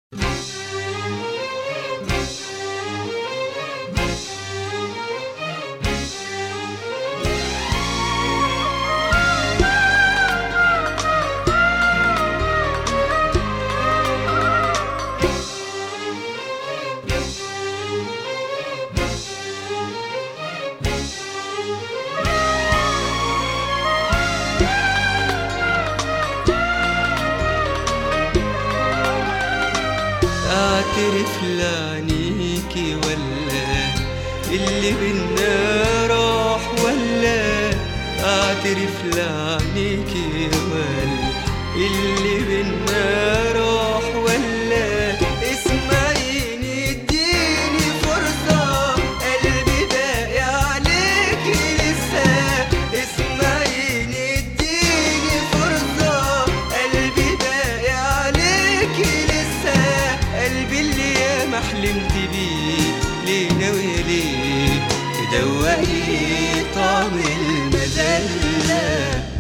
اعترف لعنيكي ولا اللي بينا راح ولا اعترف لعنيكي ولا اللي بينا راح ولا اسمعيني اديني فرصة قلبي باقي عليكي لسه اسمعيني اديني فرصة قلبي باقي عليكي لسه قلبي اللي ياما حلمت بيه ليه ناوية ليه تدوقي طعم المذلة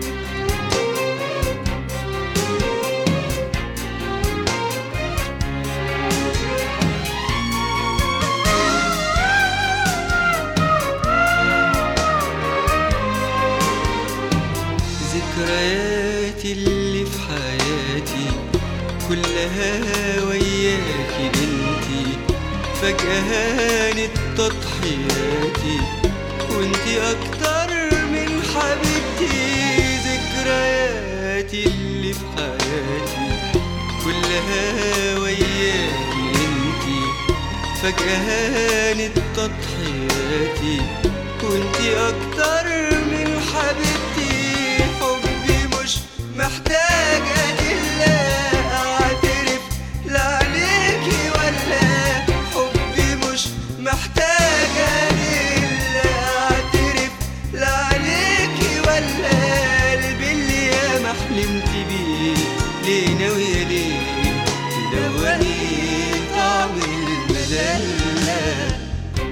ذكرياتي اللي في حياتي كلها وياكي انتي فجأة هانت تضحياتي وانتي أكتر من حبيبتي ذكرياتي اللي في حياتي كلها وياكي انتي فجأة هانت تضحياتي وانتي أكتر من حبيبتي حبي مش محتاج أدلة أعترف لا عليكي ولا حبي مش محتاج أدلة أعترف لا عليكي ولا قلبي اللي ياما حلمت بيه ليه ناوية ليه تدوقي طعم المذلة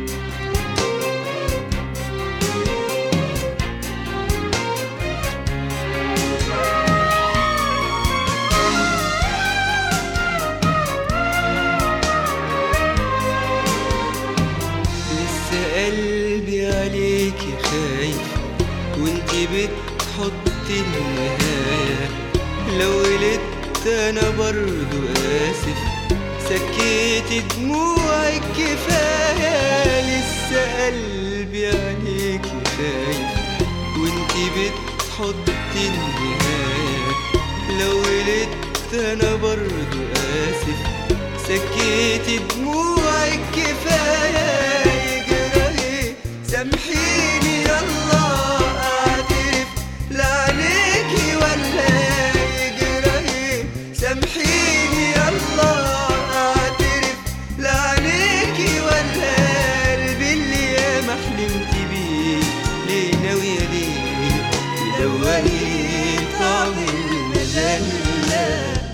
لسه قلبي عليكي خايف وانتي بتحطي النهاية لو غلطت انا برضو اسف سكيت دموعك كفاية لسه قلبي عليكي خايف وانتي بتحطي النهاية لو غلطت انا برضو اسف سكيت دموعك كفاية يجري سامحيني يلا اعترف لا عليكي ولا يجري سامحيني يلا اعترف لا عليكي ولا قلبي اللي ياما حلمت بيه ليه ناوية ليه تدوقي طعم المذلة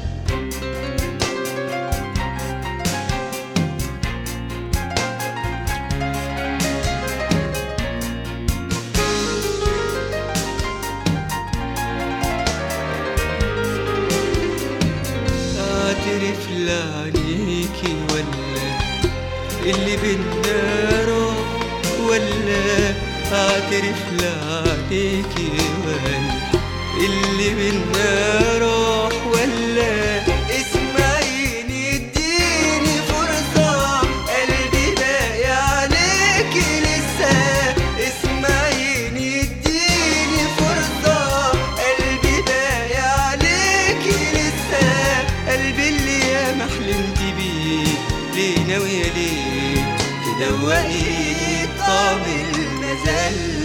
اعترف لعنيكي ولا اللي بينا راح ولا اعترف لعنيكي ولا اللي بينا راح ولا اسمعيني اديني فرصة قلبي باقي عليكي لسه اسمعيني اديني فرصة قلبي باقي عليكي لسه قلبي اللي ياما حلمت بيه ليه ناوية ليه تدوقي طعم المذلة